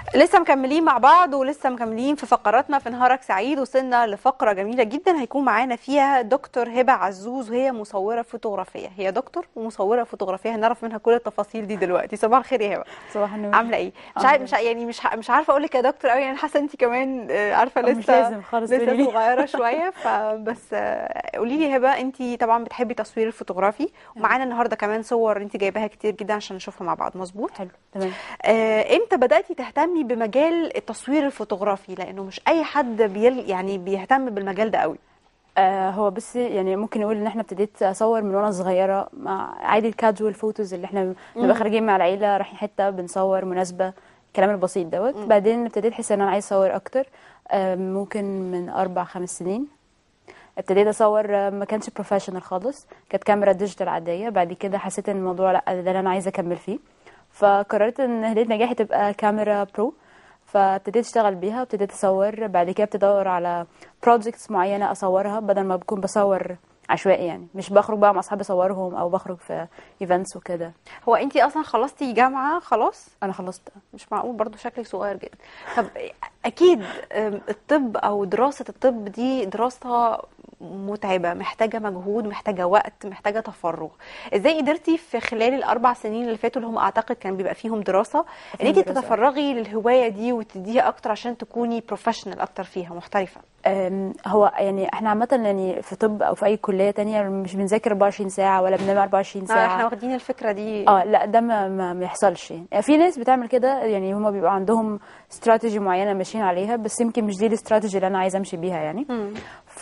لسه مكملين مع بعض ولسه مكملين في فقراتنا في نهارك سعيد وصلنا لفقره جميله جدا هيكون معانا فيها دكتور هبه عزوز وهي مصوره فوتوغرافيه هي دكتور ومصوره فوتوغرافيه هنعرف منها كل التفاصيل دي دلوقتي صباح الخير يا هبه صباح النور عامله ايه مش عارف مش ع- يعني مش ع- مش عارفه اقول لك يا دكتور قوي يعني حاسه انت كمان آه، عارفه مش لسه لازم خالص لسه تقولي لي. صغيره شويه فبس آه، قولي لي هبه انت طبعا بتحبي تصوير الفوتوغرافي ومعانا النهارده كمان صور انت جايباها كتير جدا عشان نشوفها مع بعض مظبوط حلو تمام آه، امتى بداتي تهتمي بمجال التصوير الفوتوغرافي لانه مش اي حد بيل يعني بيهتم بالمجال ده قوي آه هو بس يعني ممكن نقول ان احنا ابتديت اصور من وانا صغيره مع عادي الكاجوال فوتوز اللي احنا بنبقى خارجين مع العيله رايحين حته بنصور مناسبه الكلام البسيط دوت بعدين ابتديت احس ان انا عايز اصور اكتر آه ممكن من اربع خمس سنين ابتديت اصور آه، ما كانش بروفيشنال خالص كانت كاميرا ديجيتال عاديه بعد كده حسيت ان الموضوع لا ده اللي انا عايزه اكمل فيه فقررت ان هديه نجاحي تبقى كاميرا برو فابتديت اشتغل بيها وابتديت اصور بعد كده ابتديت ادور على بروجكتس معينه اصورها بدل ما بكون بصور عشوائي يعني مش بخرج بقى مع اصحابي اصورهم او بخرج في ايفنتس وكده هو انت اصلا خلصتي جامعه خلاص انا خلصت مش معقول برضو شكلك صغير جدا طب اكيد آم، الطب او دراسه الطب دي دراسه متعبه محتاجه مجهود محتاجه وقت محتاجه تفرغ ازاي قدرتي في خلال الاربع سنين اللي فاتوا اللي هم اعتقد كان بيبقى فيهم دراسه ان فيهم انت دراسة. تتفرغي للهوايه دي وتديها اكتر عشان تكوني بروفيشنال اكتر فيها محترفه أم، هو يعني احنا عامة يعني في طب او في اي كلية تانية مش بنذاكر 24 ساعة ولا بننام 24 آه، احنا ساعة واخدين الفكره دي اه لا ده ما ما ما يحصلش يعني يعني في ناس بتعمل كده يعني هما بيبقى عندهم استراتيجي معينة ماشيين عليها بس يمكن مش دي الاستراتيجي اللي انا عايزة امشي بيها يعني مم. ف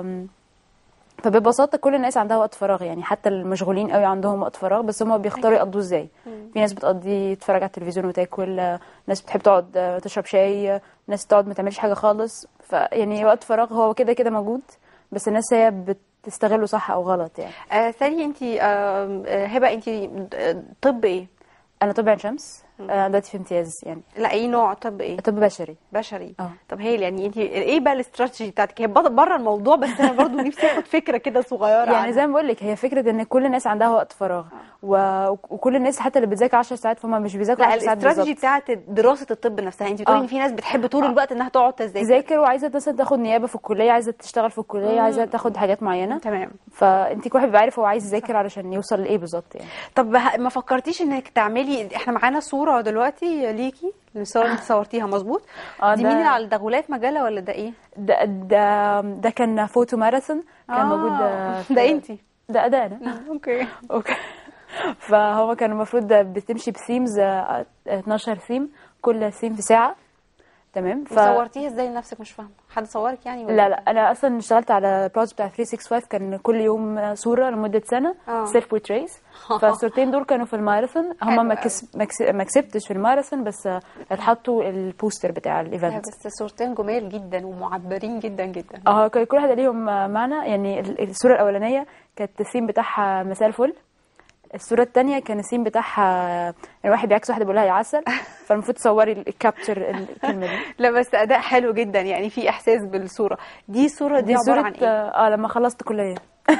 فببساطة كل الناس عندها وقت فراغ يعني حتى المشغولين قوي عندهم وقت فراغ بس هما بيختاروا يقضوه ازاي في ناس بتقضي تتفرج على التلفزيون وتاكل آه، ناس بتحب تقعد آه، تشرب شاي آه، ناس تقعد ما تعملش حاجة خالص فيعني وقت فراغ هو كده كده موجود بس الناس هي بتستغله صح او غلط يعني آه سالي انت آه آه، هبه انت آه، طب ايه انا طب عين شمس انا دلوقتي في امتياز يعني لا اي نوع طب ايه طب بشري بشري اه. طب هي يعني انت ايه بقى الاستراتيجي بتاعتك هي بره الموضوع بس انا برضو نفسي اخد فكره كده صغيره يعني عنها. زي ما بقول لك هي فكره ان كل الناس عندها وقت فراغ و... وكل الناس حتى اللي بتذاكر 10 ساعات فهم مش بيذاكروا لا 10 ساعات الاستراتيجي بالظبط بتاعت دراسه الطب نفسها انت بتقولي اه. ان في ناس بتحب طول الوقت انها تقعد تذاكر تذاكر وعايزه مثلا تاخد نيابه في الكليه عايزه تشتغل في الكليه عايزه تاخد حاجات معينه تمام فانت كل واحد بيبقى عارف هو عايز يذاكر علشان يوصل لايه بالظبط يعني طب ه- ما فكرتيش انك تعملي احنا معانا صوره دلوقتي ليكي الصوره اللي انت صورتيها مظبوط اه دي ده- مين اللي على ده غلاف مجله ولا ده ايه ده ده, ده كان فوتو ماراثون كان موجود آه، في- ده انتي ده ده انا اوكي اوكي فهو كان المفروض بتمشي بثيمز 12 ثيم كل ثيم في ساعه تمام ف... وصورتيها ازاي لنفسك مش فاهمه حد صورك يعني ولا لا لا انا اصلا اشتغلت على بروجكت بتاع 365 كان كل يوم صوره لمده سنه اه. سيلف بورتريز فالصورتين دول كانوا في الماراثون حلو هم ما قوي. كس... ما كس- ما كسبتش في الماراثون بس اتحطوا البوستر بتاع لا، الايفنت بس صورتين جمال جدا ومعبرين جدا جدا اه كان كل واحده ليهم معنى يعني ال- الصوره الاولانيه كانت الثيم بتاعها مساء الفل الصورة التانية كان الثيم بتاعها يعني واحد بيعكس واحدة بيقول لها يا عسل فالمفروض تصوري الكابتشر الكلمة دي لا بس اداء حلو جدا يعني في احساس بالصوره دي صوره دي, دي عباره صورة عن ايه اه لما خلصت كلية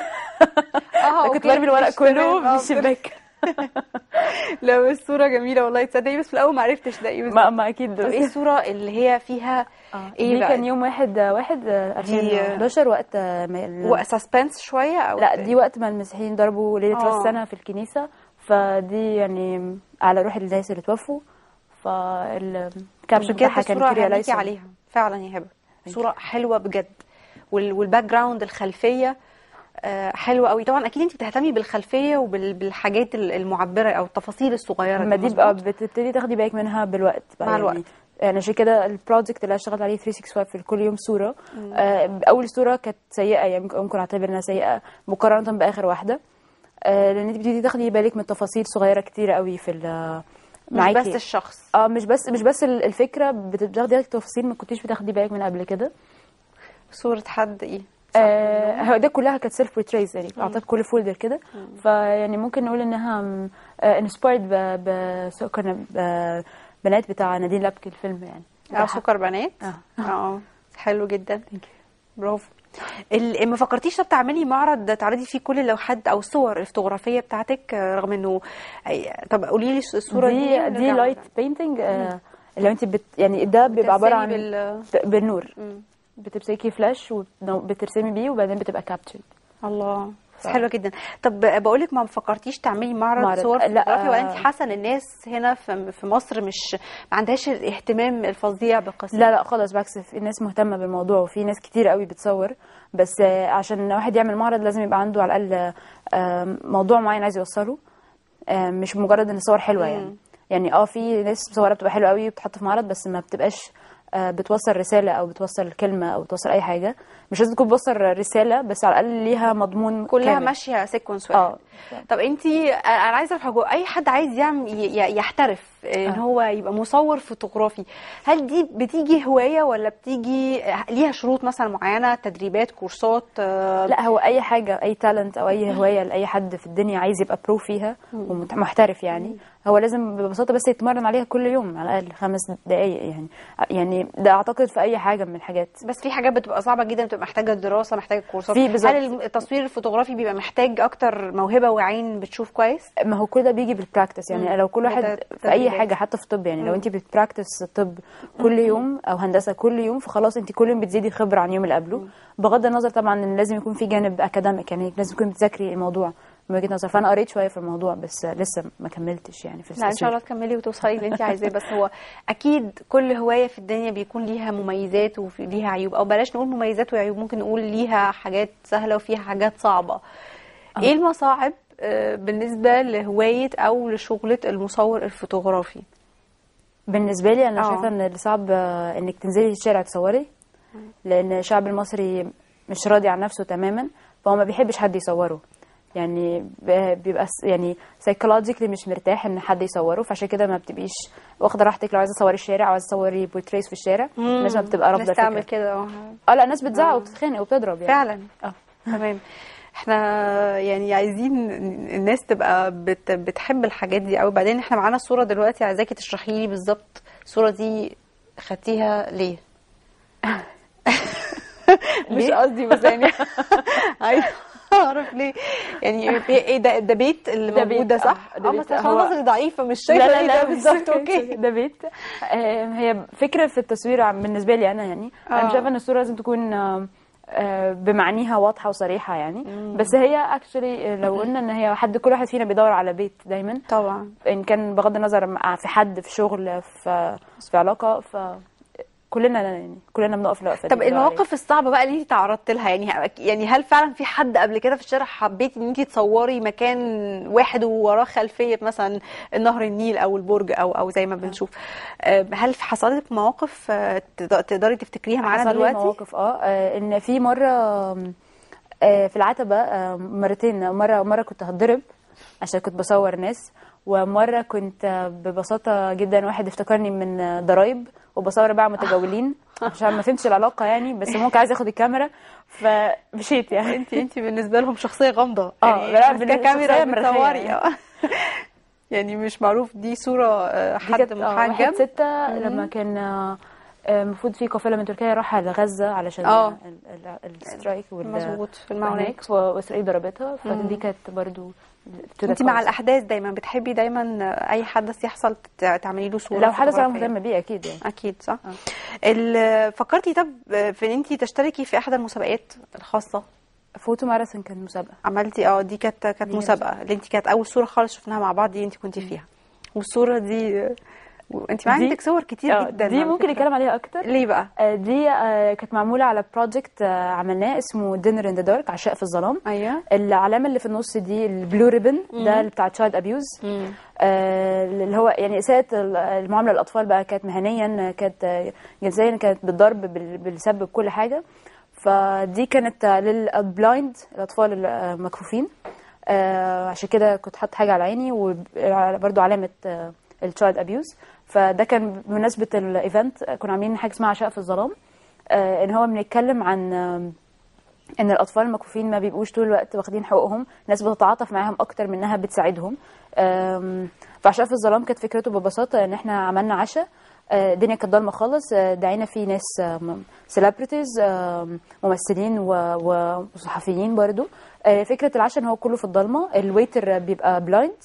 اه كنت أوكي، برمي الورق مش تمام، كله من آه، الشباك لا بس صوره جميله والله تصدقي بس في الاول ما عرفتش ده ايه بالظبط. ما ما اكيد طب ايه الصوره اللي هي فيها اه ايه دي بقى كان يوم واحد واحد آه، دي- 2011 وقت آه، ما ال- وسسبنس شويه او لا دي وقت ما المسيحيين ضربوا ليلة آه. راس السنة في الكنيسة فدي يعني على روح الناس اللي توفوا فالكابشن عشان كده بتاعها كان الصوره كيريا هنيجي ليسون عليها فعلا يا هبه صوره حلوه بجد وال- والباك جراوند الخلفيه آه، حلوه قوي طبعا اكيد انت بتهتمي بالخلفيه وبالحاجات المعبره او التفاصيل الصغيره لما دي دي بقى مظبوط؟ بتبتدي تاخدي بالك منها بالوقت بقى مع يعني الوقت. يعني عشان كده البروجكت اللي أنا اشتغلت عليه 365 في كل يوم صوره آه اول صوره كانت سيئه يعني ممكن ممكن اعتبر انها سيئه مقارنه باخر واحده آه لان انت بتبتدي تاخدي بالك من تفاصيل صغيره كتيره قوي في ال- مش معاكي بس الشخص اه مش بس مش بس ال- الفكره بت- بتاخدي بالك تفاصيل ما كنتيش بتاخدي بالك منها قبل كده صوره حد ايه صح. آه هو ده كلها كانت سيلف بورتريز يعني اعطيت كل فولدر كده فيعني ممكن نقول انها انسبايرد ب ب كنا ب- بنات بتاع نادين لبكي الفيلم يعني اه سكر بنات اه. اه حلو جدا برافو ال- ما فكرتيش طب تعملي معرض تعرضي فيه كل اللوحات او الصور الفوتوغرافيه بتاعتك آه، رغم انه أي- طب قولي لي الصوره دي دي ونرجع دي لايت مرة. بينتنج لو انت بت يعني ده بيبقى عباره عن بترسمي بال... ب- بالنور مم. بتمسكي فلاش وبترسمي بيه وبعدين بتبقى كابتشرد الله ف- حلوه جدا طب بقول لك ما فكرتيش تعملي معرض, معرض. صور لا، فوتوغرافي ولا آه. انت حاسه ان الناس هنا في في مصر مش ما عندهاش الاهتمام الفظيع بالقصه لا لا خالص بالعكس في ناس مهتمه بالموضوع وفي ناس كتير قوي بتصور بس آه، عشان واحد يعمل معرض لازم يبقى عنده على الاقل آه، موضوع معين عايز يوصله آه، مش مجرد ان الصور حلوه يعني يعني اه في ناس صورها بتبقى حلوه قوي وبتحط في معرض بس ما بتبقاش آه، بتوصل رساله او بتوصل كلمه او بتوصل اي حاجه مش لازم تكون بتوصل رساله بس على الاقل ليها مضمون كلها كامل. ماشيه سيكونس واحد اه طب انت انا عايزه اعرف حاجه اي حد عايز يعمل ي- يحترف ان آه. هو يبقى مصور فوتوغرافي هل دي بتيجي هوايه ولا بتيجي ليها شروط مثلا معينه تدريبات كورسات آه، لا هو اي حاجه اي تالنت او اي هوايه لاي حد في الدنيا عايز يبقى برو فيها ومحترف يعني هو لازم ببساطه بس يتمرن عليها كل يوم على الاقل خمس دقائق يعني يعني ده اعتقد في اي حاجه من الحاجات بس في حاجات بتبقى صعبه جدا بتبقى محتاجه دراسه محتاجه كورسات في بالظبط. هل التصوير الفوتوغرافي بيبقى محتاج اكتر موهبه وعين بتشوف كويس ما هو كل ده بيجي بالبراكتس يعني مم. لو كل واحد بت- في اي تدريبات. حاجه حتى في الطب يعني لو انت بتبراكتس طب كل يوم او هندسه كل يوم فخلاص انت كل يوم بتزيدي خبره عن اليوم اللي قبله بغض النظر طبعا ان لازم يكون في جانب اكاديميك يعني لازم تكون بتذاكري الموضوع من وجهه نظر فانا قريت شويه في الموضوع بس لسه ما كملتش يعني في لا ان شاء التصوير. الله تكملي وتوصلي اللي انت عايزاه بس هو اكيد كل هوايه في الدنيا بيكون ليها مميزات وليها عيوب او بلاش نقول مميزات وعيوب ممكن نقول ليها حاجات سهله وفيها حاجات صعبه ايه المصاعب آه، بالنسبه لهوايه او لشغله المصور الفوتوغرافي بالنسبه لي انا آه. شايفه ان الصعب آه، انك تنزلي الشارع تصوري لان الشعب المصري مش راضي عن نفسه تماما فهو ما بيحبش حد يصوره يعني ب- بيبقى س- يعني سايكولوجيكلي مش مرتاح ان حد يصوره فعشان كده ما بتبقيش واخده راحتك لو عايزه تصوري الشارع او عايزه تصوري بورتريس في الشارع الناس ما بتبقى رافضه الناس تعمل الفكره كده اه اه لا الناس بتزعق وبتتخانق وبتضرب يعني فعلا اه تمام احنا يعني عايزين الناس تبقى بت بتحب الحاجات دي قوي بعدين احنا معانا الصوره دلوقتي عايزاكي تشرحي لي بالظبط الصوره دي خدتيها ليه مش ليه؟ قصدي بس يعني عايزه اعرف ليه يعني في- ايه ده ده بيت اللي ده موجود ده بيت، صح آه، ده اه بيت. بس عشان هو- نظري ضعيفه مش شايفه ايه ده بالظبط اوكي ده بيت آه، هي فكره في التصوير عم- بالنسبه لي انا يعني انا آه. مش شايفه ان الصوره لازم تكون آه، آه، بمعانيها واضحه وصريحه يعني بس هي اكشولي لو قلنا ان هي حد كل واحد فينا بيدور على بيت دايما طبعا ان كان بغض النظر مع- في حد في شغل في في علاقه ف كلنا يعني كلنا بنقف الوقفه دي طب بندور المواقف الصعبه بقى اللي انت تعرضت لها يعني يعني هل فعلا في حد قبل كده في الشارع حبيتي ان انت تصوري مكان واحد ووراه خلفيه مثلا نهر النيل او البرج او او زي ما بنشوف آه، هل حصلت لك مواقف آه، تقد- تقدري تفتكريها معانا حصل لي دلوقتي مواقف اه آه، ان في مره آم، آه، في العتبه آه، مرتين مره مره كنت هتضرب عشان كنت بصور ناس ومره كنت آه، ببساطه جدا واحد افتكرني من آه، ضرايب وبصور بقى متجولين عشان ما فهمتش العلاقه يعني بس ممكن عايز ياخد الكاميرا فمشيت يعني انت انت بالنسبه لهم شخصيه غامضه اه، يعني لا، ماسكة بالنسبة- كاميرا شخصية مرخية بتصوري يعني. اه. يعني مش معروف دي صوره آه، دي حد كانت آه، واحد محجب ستة لما كان آه، آه، المفروض في قافله من تركيا راح لغزه علشان اه. ال- ال- السترايك وال- مظبوط في المعونات هناك واسرائيل ضربتها فدي كانت برضو to the انت مع cause. الاحداث دايما بتحبي دايما اي حدث يحصل ت- تعملي له صوره لو حدث انا فوتوغرافية. مهتمه بيه اكيد يعني اكيد صح ال- فكرتي طب في ان انت تشتركي في احدى المسابقات الخاصه فوتو ماراثون كان مسابقه عملتي اه دي كانت كانت دي مسابقه اللي انت كانت اول صوره خالص شفناها مع بعض دي انت كنتي فيها والصوره دي انت معاك دي- عندك صور كتير آه، جدا دي على ممكن فكرة. نتكلم عليها اكتر ليه بقى آه، دي آه، كانت معموله على بروجكت عملناه اسمه دينر ان ذا دارك عشاء في الظلام ايوه العلامه اللي في النص دي البلو ريبن ده اللي بتاع تشايلد ابيوز اللي هو يعني اساءه المعامله للاطفال بقى كانت مهنيا كانت آه، جنسيا كانت بالضرب بال- بالسب بكل حاجه فدي كانت آه، للبلايند الاطفال المكفوفين آه، عشان كده كنت حاطه حاجه على عيني وبرده علامه التشايلد ابيوز فده كان بمناسبه الايفنت آه، كنا عاملين حاجه اسمها عشاء في الظلام آه، ان هو بنتكلم عن آم، ان الاطفال المكفوفين ما بيبقوش طول الوقت واخدين حقوقهم ناس بتتعاطف معاهم اكتر من انها بتساعدهم أم، فعشاء في الظلام كانت فكرته ببساطه ان احنا عملنا عشاء آه، الدنيا كانت ضلمه خالص آه، دعينا فيه ناس سيلبرتيز ممثلين و- و- وصحفيين برضو آه، فكره العشاء ان هو كله في الضلمه الويتر بيبقى بلايند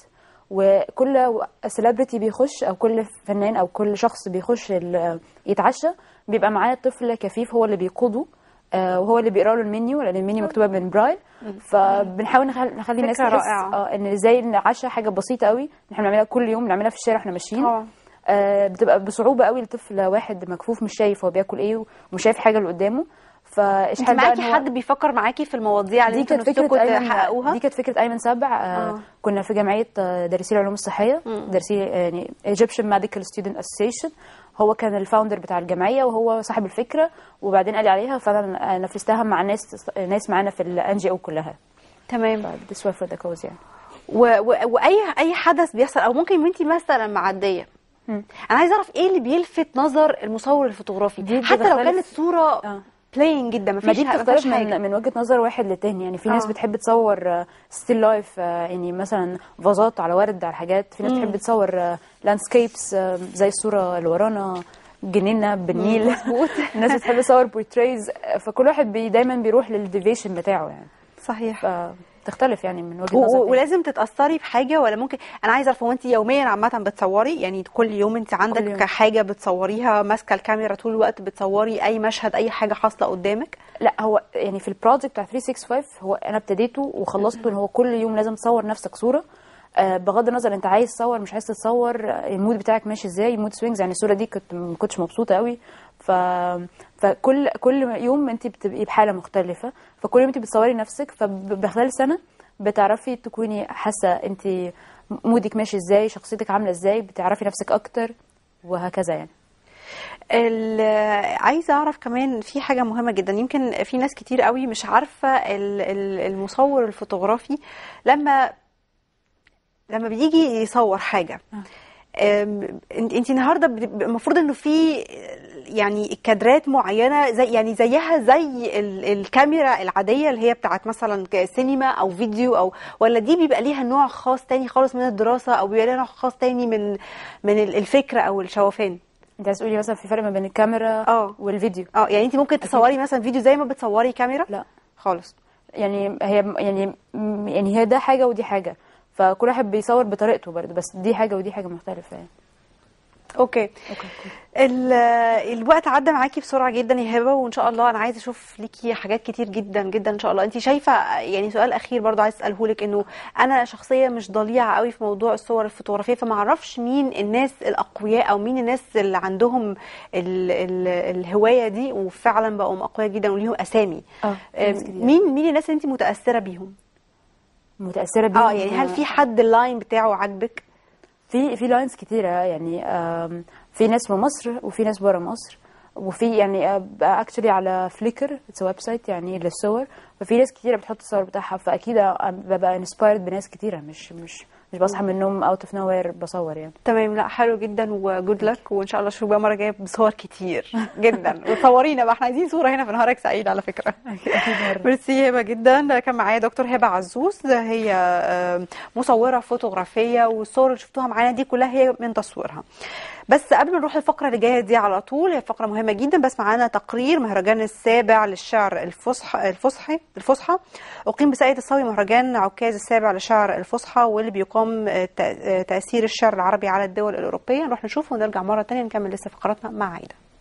وكل سيلبرتي بيخش او كل فنان او كل شخص بيخش ال- يتعشى بيبقى معاه طفل كفيف هو اللي بيقوده آه، وهو اللي بيقرا له المنيو لان المنيو مكتوبه من برايل فبنحاول نخل- نخلي الناس فكرة تحس رائعة. اه ان ازاي العشاء حاجه بسيطه قوي احنا بنعملها كل يوم بنعملها في الشارع واحنا ماشيين طبعا. آه، بتبقى بصعوبه قوي لطفل واحد مكفوف مش شايف هو بياكل ايه ومش شايف حاجه اللي قدامه انت فاشحال بقى إن معاكي هو- حد بيفكر معاكي في المواضيع اللي دي انتوا كانت نفسكم فكره ايمن تحققوها دي كانت فكره ايمن سبع آه. آه. كنا في جمعيه آه، دارسي العلوم الصحيه دارسي يعني Egyptian Medical Student Association هو كان الفاوندر بتاع الجمعيه وهو صاحب الفكره وبعدين قال لي عليها فانا آه، نفذتها مع ناس ناس معانا في الان جي او كلها تمام this way for the cause يعني و... و... واي اي حدث بيحصل او ممكن انت مثلا معديه انا عايزه اعرف ايه اللي بيلفت نظر المصور الفوتوغرافي دي حتى لو بتختلف- كانت صوره آه. بلاين جدا ما ما فيش دي ما بتختلف فيهاش حاجه من, من وجهه نظر واحد للتاني يعني في ناس آه. بتحب تصور ستيل لايف يعني مثلا فازات على ورد على حاجات في ناس بتحب تصور لاندسكيبس زي الصوره اللي ورانا جنينه بالنيل مظبوط. الناس بتحب تصور بورتريز فكل واحد بي دايما بيروح للديفيشن بتاعه يعني صحيح فتختلف يعني من وجهه و- نظر و- تاني. ولازم تتاثري بحاجه ولا ممكن انا عايزه اعرف هو انت يوميا عامه بتصوري يعني كل يوم انت كل عندك يوم. حاجه بتصوريها ماسكه الكاميرا طول الوقت بتصوري اي مشهد اي حاجه حاصله قدامك لا هو يعني في البروجكت بتاع 365 هو انا ابتديته وخلصته ان هو كل يوم لازم تصور نفسك صوره آه، بغض النظر انت عايز تصور مش عايز تتصور آه، المود بتاعك ماشي ازاي المود سوينجز يعني الصوره دي كنت ما كنتش مبسوطه قوي ف فكل كل يوم انت بتبقي بحاله مختلفه فكل يوم انت بتصوري نفسك فبخلال سنه بتعرفي تكوني حاسه انت مودك ماشي ازاي شخصيتك عامله ازاي بتعرفي نفسك اكتر وهكذا يعني ال- عايزه اعرف كمان في حاجه مهمه جدا يمكن في ناس كتير قوي مش عارفه ال- ال- المصور الفوتوغرافي لما لما بيجي يصور حاجه أم، انت انت النهارده بت- المفروض انه في يعني كادرات معينه زي يعني زيها زي ال- الكاميرا العاديه اللي هي بتاعت مثلا ك- سينما او فيديو او ولا دي بيبقى ليها نوع خاص تاني خالص من الدراسه او بيبقى ليها نوع خاص تاني من من ال- الفكره او الشوفان انت عايز تقولي مثلا في فرق ما بين الكاميرا اه. والفيديو اه يعني انت ممكن تصوري مثلا فيديو زي ما بتصوري كاميرا لا خالص يعني هي يعني يعني هي ده حاجه ودي حاجه فكل واحد بيصور بطريقته برضه بس دي حاجه ودي حاجه مختلفه يعني اوكي اوكي ال- الوقت عدى معاكي بسرعه جدا يا هبه وان شاء الله انا عايزه اشوف ليكي حاجات كتير جدا جدا ان شاء الله انت شايفه يعني سؤال اخير برضو عايز اساله لك انه انا شخصيه مش ضليعه قوي في موضوع الصور الفوتوغرافيه فما اعرفش مين الناس الاقوياء او مين الناس اللي عندهم ال ال الهوايه دي وفعلا بقوا اقوياء جدا وليهم اسامي اه في ناس كتير. مين مين الناس اللي انت متاثره بيهم متاثره بيهم اه يعني هل في حد اللاين بتاعه عاجبك في في لاينز كتيره يعني آم، في ناس في مصر وفي ناس بره مصر وفي يعني اكشلي على فليكر اتس ويب سايت يعني للصور ففي ناس كتيره بتحط الصور بتاعها فاكيد ببقى انسبايرد بناس كتيره مش مش مش بصحى من النوم اوت اوف نو وير بصور يعني تمام لا حلو جدا وجود لك وان شاء الله اشوفك بقى مره جايه بصور كتير جدا وتصورينا بقى احنا عايزين صوره هنا في نهارك سعيد على فكره ميرسي هبه جدا كان معايا دكتور هبه عزوز هي آه، مصوره فوتوغرافيه والصور اللي شفتوها معانا دي كلها هي من تصويرها بس قبل ما نروح الفقره اللي جايه دي على طول هي فقره مهمه جدا بس معانا تقرير مهرجان السابع للشعر الفصحى الفصحي الفصحى اقيم بساقية الصاوي مهرجان عكاز السابع للشعر الفصحى واللي بيقام آه، تأ- آه، تاثير الشعر العربي على الدول الاوروبيه نروح نشوفه ونرجع مره تانية نكمل لسه فقراتنا مع عايده